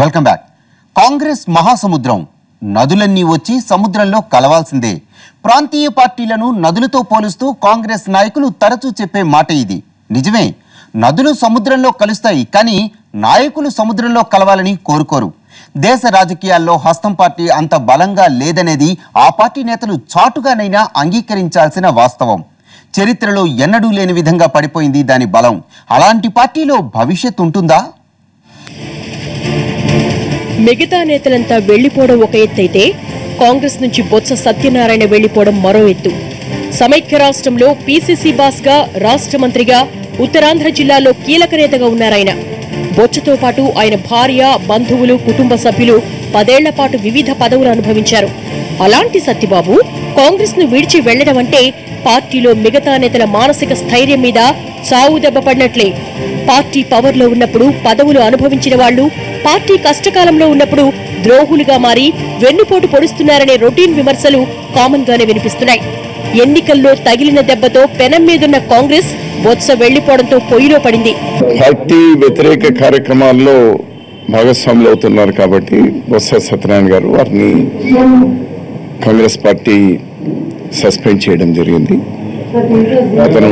welcome back Congress మహాసముద్రం నదులన్నీ వచ్చి సముద్రంలో కలవాల్సిందే ప్రాంతీయ పార్టీలను నదులతో పోలుస్తూ కాంగ్రెస్ నాయకులు తరచూ చెప్పే మాట ఇది నిజమే నదులు సముద్రంలో కలుస్తాయి కానీ నాయకులు సముద్రంలో కలవాలని కోరుకోరు దేశ రాజకీయాల్లో హస్తం పార్టీ అంత బలంగా లేదనేది ఆ పార్టీ నేతలు చాటుగానైనా అంగీకరించాల్సిన వాస్తవం చరిత్రలో ఎన్నడూ లేని విధంగా పడిపోయింది దాని బలం అలాంటి పార్టీలో భవిష్యత్ ఉంటుందా మిగతా నేతలంతా వెళ్లిపోవడం ఒక ఎత్తైతే కాంగ్రెస్ నుంచి బొత్స సత్యనారాయణ వెళ్లిపోవడం మరో ఎత్తు సమైక్య రాష్ట్రంలో పీసీసీ బాస్ గా రాష్ట్ర మంత్రిగా ఉత్తరాంధ్ర జిల్లాలో కీలక నేతగా ఉన్నారాయన బొచ్చతో పాటు ఆయన భార్య బంధువులు కుటుంబ సభ్యులు పదేళ్ల పాటు వివిధ పదవులు అనుభవించారు అలాంటి సత్యబాబు కాంగ్రెస్ ను విడిచి వెళ్లడం అంటే పార్టీలో మిగతా నేతల మానసిక స్థైర్యం మీద చావు దెబ్బ పడినట్లే పార్టీ పవర్లో ఉన్నప్పుడు పదవులు అనుభవించిన వాళ్ళు పార్టీ కష్టకాలంలో ఉన్నప్పుడు ద్రోహులుగా మారి వెన్నుపోటు పొడుస్తున్నారనే రొటీన్ విమర్శలు కామన్ గానే వినిపిస్తున్నాయి ఎన్నికల్లో తగిలిన దెబ్బతో పెనం మీదున్న కాంగ్రెస్ బొత్స వెళ్లిపోవడంతో పొయ్యిలో పడింది పార్టీ వ్యతిరేక కార్యక్రమాల్లో భాగస్వాములు అవుతున్నారు కాబట్టి బొత్స సత్యనారాయణ గారు వారిని కాంగ్రెస్ పార్టీ సస్పెండ్ చేయడం జరిగింది అతను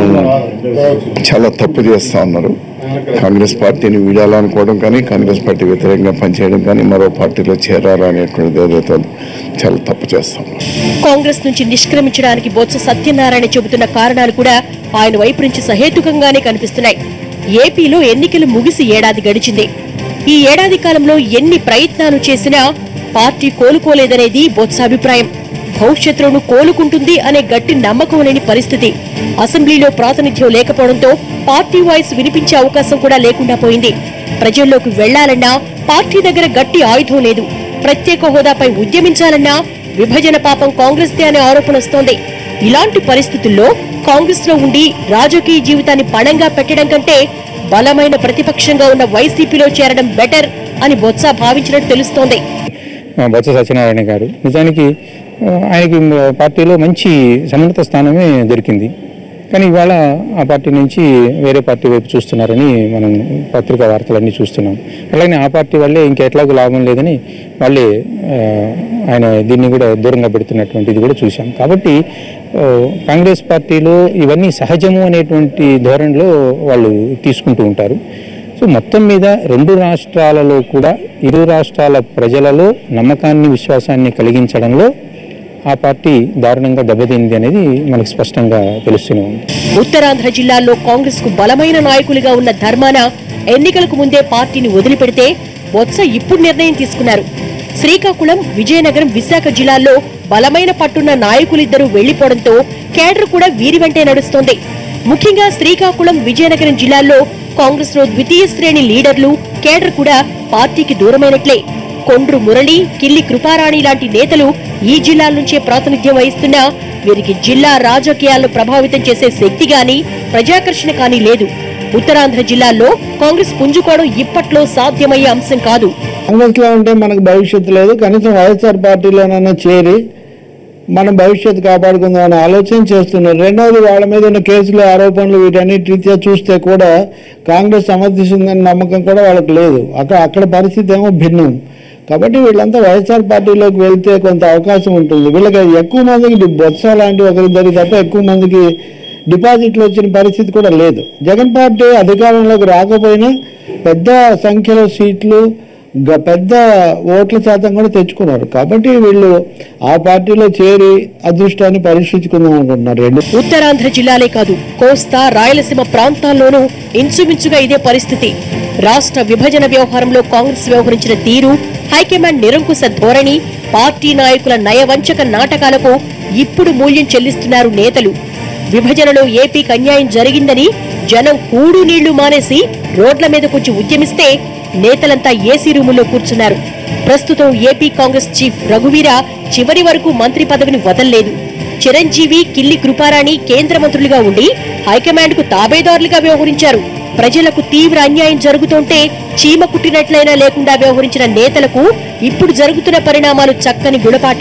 చాలా తప్పు చేస్తా ఉన్నారు కాంగ్రెస్ పార్టీని వీడాలనుకోవడం కానీ కాంగ్రెస్ పార్టీ వ్యతిరేకంగా పనిచేయడం కానీ మరో పార్టీలో చేరారు అనేటువంటిది ఏదైతే ఉందో చాలా తప్పు చేస్తాం కాంగ్రెస్ నుంచి నిష్క్రమించడానికి బొత్స సత్యనారాయణ చెబుతున్న కారణాలు కూడా ఆయన వైపు నుంచి సహేతుకంగానే కనిపిస్తున్నాయి ఏపీలో ఎన్నికలు ముగిసి ఏడాది గడిచింది ఈ ఏడాది కాలంలో ఎన్ని ప్రయత్నాలు చేసినా పార్టీ కోలుకోలేదనేది బొత్స అభిప్రాయం భవిష్యత్తులోను కోలుకుంటుంది అనే గట్టి నమ్మకం లేని పరిస్థితి అసెంబ్లీలో ప్రాతినిధ్యం లేకపోవడంతో పార్టీ వాయిస్ వినిపించే అవకాశం కూడా లేకుండా పోయింది ప్రజల్లోకి వెళ్లాలన్నా పార్టీ దగ్గర గట్టి ఆయుధం లేదు ప్రత్యేక హోదాపై ఉద్యమించాలన్నా విభజన పాపం కాంగ్రెస్దే అనే ఆరోపణ వస్తోంది ఇలాంటి పరిస్థితుల్లో కాంగ్రెస్ లో ఉండి రాజకీయ జీవితాన్ని పణంగా పెట్టడం కంటే బలమైన ప్రతిపక్షంగా ఉన్న వైసీపీలో చేరడం బెటర్ అని బొత్స భావించినట్టు తెలుస్తోంది ఆ, బొత్స సత్యనారాయణ గారు నిజానికి ఆ, ఆయనకి మ- పార్టీలో మంచి సమున్నత స్థానమే దొరికింది కానీ ఇవాళ ఆ పార్టీ నుంచి వేరే పార్టీ వైపు చూస్తున్నారని మనం పత్రికా వార్తలన్నీ చూస్తున్నాం అలాగే ఆ పార్టీ వల్లే ఇంకా ఎట్లాగూ లాభం లేదని వాళ్ళే ఆ, ఆయన దీన్ని కూడా దూరంగా పెడుతున్నటువంటిది కూడా చూశాం కాబట్టి ఆ, కాంగ్రెస్ పార్టీలో ఇవన్నీ సహజము అనేటువంటి ధోరణిలో వాళ్ళు తీసుకుంటూ ఉంటారు సో మొత్తం మీద రెండు రాష్ట్రాలలో కూడా ఇరు రాష్ట్రాల ప్రజలలో నమ్మకాన్ని విశ్వాసాన్ని కలిగించడంలో ఆ పార్టీ దారుణంగా దెబ్బతింది అనేది మనకు స్పష్టంగా తెలుస్తూనే ఉంది ఉత్తరాంధ్ర జిల్లాల్లో కాంగ్రెస్ కు బలమైన నాయకులుగా ఉన్న ధర్మాన ఎన్నికలకు ముందే పార్టీని వదిలిపెడితే బొత్స ఇప్పుడు నిర్ణయం తీసుకున్నారు శ్రీకాకుళం విజయనగరం విశాఖ జిల్లాల్లో బలమైన పట్టున్న నాయకులిద్దరూ వెళ్లిపోవడంతో కేడర్ కూడా వీరి వెంటే నడుస్తోంది ముఖ్యంగా శ్రీకాకుళం విజయనగరం జిల్లాల్లో కాంగ్రెస్ లో ద్వితీయ శ్రేణి లీడర్లు కేడర్ కూడా పార్టీకి దూరమైనట్లే కొండ్రు మురళి కిల్లి కృపారాణి లాంటి నేతలు ఈ జిల్లాల నుంచే ప్రాతినిధ్యం వహిస్తున్నా వీరికి జిల్లా రాజకీయాలను ప్రభావితం చేసే శక్తి గాని ప్రజాకర్షణ కానీ లేదు ఉత్తరాంధ్ర జిల్లాల్లో కాంగ్రెస్ పుంజుకోవడం ఇప్పట్లో సాధ్యమయ్యే అంశం కాదు కాంగ్రెస్ లో ఉంటే మనకు భవిష్యత్తు లేదు కనీసం వైఎస్ఆర్ పార్టీలోనైనా చేరి మన భవిష్యత్తు కాపాడుకుందాం అనే ఆలోచన చేస్తున్నారు రెండవది వాళ్ళ మీద ఉన్న కేసులు ఆరోపణలు వీటన్నిటి రీత్యా చూస్తే కూడా కాంగ్రెస్ సమర్థిస్తుందనే నమ్మకం కూడా వాళ్ళకి లేదు అక్కడ అక్కడ పరిస్థితి ఏమో భిన్నం కాబట్టి వీళ్ళంతా వైఎస్ఆర్ పార్టీలోకి వెళ్తే కొంత అవకాశం ఉంటుంది వీళ్ళకి ఎక్కువ మందికి డి- బొత్స లాంటి ఒకరిద్దరికి తప్ప ఎక్కువ మందికి డిపాజిట్లు వచ్చిన పరిస్థితి కూడా లేదు జగన్ పార్టీ అధికారంలోకి రాకపోయినా పెద్ద సంఖ్యలో సీట్లు గ- పెద్ద ఓట్ల శాతం కూడా తెచ్చుకున్నారు కాబట్టి వీళ్ళు ఆ పార్టీలో చేరి అదృష్టాన్ని పరీక్షించుకుందాం అనుకుంటున్నారు రెండు ఉత్తరాంధ్ర జిల్లాలే కాదు కోస్తా రాయలసీమ ప్రాంతాల్లోనూ ఇంచుమించుగా ఇదే పరిస్థితి రాష్ట్ర విభజన వ్యవహారంలో కాంగ్రెస్ వ్యవహరించిన తీరు హైకమాండ్ నిరంకుశ ధోరణి పార్టీ నాయకుల నయవంచక నాటకాలకు ఇప్పుడు మూల్యం చెల్లిస్తున్నారు నేతలు విభజనలో ఏపీకి అన్యాయం జరిగిందని జనం కూడు నీళ్లు మానేసి రోడ్ల మీద కొంచెం ఉద్యమిస్తే నేతలంతా ఏసీ రూముల్లో కూర్చున్నారు ప్రస్తుతం ఏపీ కాంగ్రెస్ చీఫ్ రఘువీర చివరి వరకు మంత్రి పదవిని వదల్లేదు చిరంజీవి కిల్లి కృపారాణి కేంద్ర మంత్రులుగా ఉండి హైకమాండ్ కు తాబేదారులుగా వ్యవహరించారు ప్రజలకు తీవ్ర అన్యాయం జరుగుతుంటే చీమ కుట్టినట్లయినా లేకుండా వ్యవహరించిన నేతలకు ఇప్పుడు జరుగుతున్న పరిణామాలు చక్కని గుణపాఠం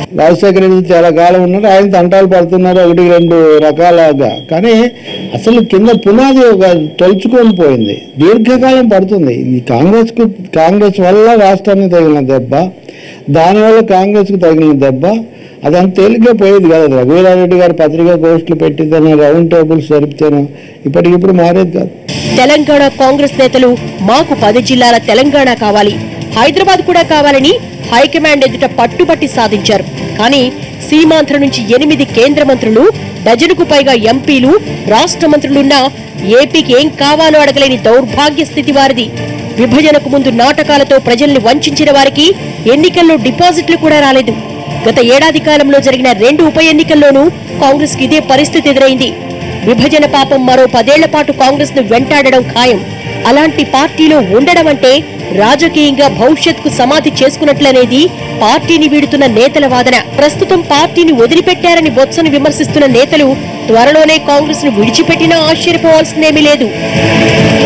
రాజశేఖర రెడ్డి చాలా కాలం ఉన్నారు ఆయన తంటాలు పడుతున్నారు ఒకటి రెండు రకాలుగా కానీ అసలు కింద పునాది ఒక తొలుచుకొని పోయింది దీర్ఘకాలం పడుతుంది ఈ కాంగ్రెస్కు కాంగ్రెస్ వల్ల రాష్ట్రానికి తగిలిన దెబ్బ దానివల్ల కాంగ్రెస్కు తగిలిన దెబ్బ అదంత తేలిగ్గా పోయేది కాదు రఘువీరారెడ్డి గారు పత్రికా పోస్టులు పెట్టితేనో రౌండ్ టేబుల్స్ జరిపితేనో ఇప్పటికిప్పుడు మారేది కాదు తెలంగాణ కాంగ్రెస్ నేతలు మాకు పది జిల్లాల తెలంగాణ కావాలి హైదరాబాద్ కూడా కావాలని హైకమాండ్ ఎదుట పట్టుబట్టి సాధించారు కానీ సీమాంధ్ర నుంచి ఎనిమిది కేంద్ర మంత్రులు డజనుకు పైగా ఎంపీలు రాష్ట్ర మంత్రులున్నా ఏపీకి ఏం కావాలో అడగలేని దౌర్భాగ్య స్థితి వారిది విభజనకు ముందు నాటకాలతో ప్రజల్ని వంచిన వారికి ఎన్నికల్లో డిపాజిట్లు కూడా రాలేదు గత ఏడాది కాలంలో జరిగిన రెండు ఉప ఎన్నికల్లోనూ కాంగ్రెస్ కి ఇదే పరిస్థితి ఎదురైంది విభజన పాపం మరో పదేళ్ల పాటు కాంగ్రెస్ ను వెంటాడడం ఖాయం అలాంటి పార్టీలో ఉండడం అంటే రాజకీయంగా భవిష్యత్కు సమాధి చేసుకున్నట్లనేది పార్టీని వీడుతున్న నేతల వాదన ప్రస్తుతం పార్టీని వదిలిపెట్టారని బొత్సను విమర్శిస్తున్న నేతలు త్వరలోనే కాంగ్రెస్ ను విడిచిపెట్టినా ఆశ్చర్యపోవాల్సిందేమీ లేదు